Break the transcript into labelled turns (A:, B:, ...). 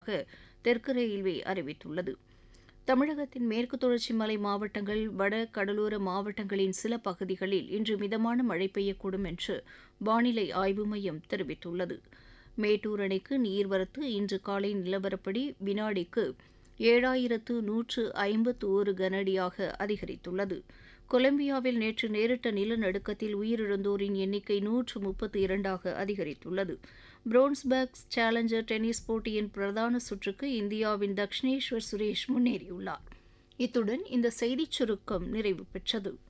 A: உள்ளதாக தெற்கு ரயில்வே அறிவித்துள்ளது தமிழகத்தின் மேற்கு தொடர்ச்சி மலை மாவட்டங்கள் வட கடலோர மாவட்டங்களின் சில பகுதிகளில் இன்று மிதமான மழை பெய்யக்கூடும் என்று வானிலை ஆய்வு மையம் தெரிவித்துள்ளது மேட்டூர் அணைக்கு நீர்வரத்து இன்று காலை நிலவரப்படி வினாடிக்கு ஏழாயிரத்து நூற்று ஐம்பத்து ஒரு கனஅடியாக அதிகரித்துள்ளது கொலம்பியாவில் நேற்று நேரிட்ட நிலநடுக்கத்தில் உயிரிழந்தோரின் எண்ணிக்கை நூற்று முப்பத்தி இரண்டாக அதிகரித்துள்ளது புரோன்ஸ்பர்க் சேலஞ்சர் டென்னிஸ் போட்டியின் பிரதான சுற்றுக்கு இந்தியாவின் தக்ஷினேஸ்வர் சுரேஷ் முன்னேறியுள்ளார் இத்துடன் இந்த செய்திச் சுருக்கம் நிறைவு பெற்றது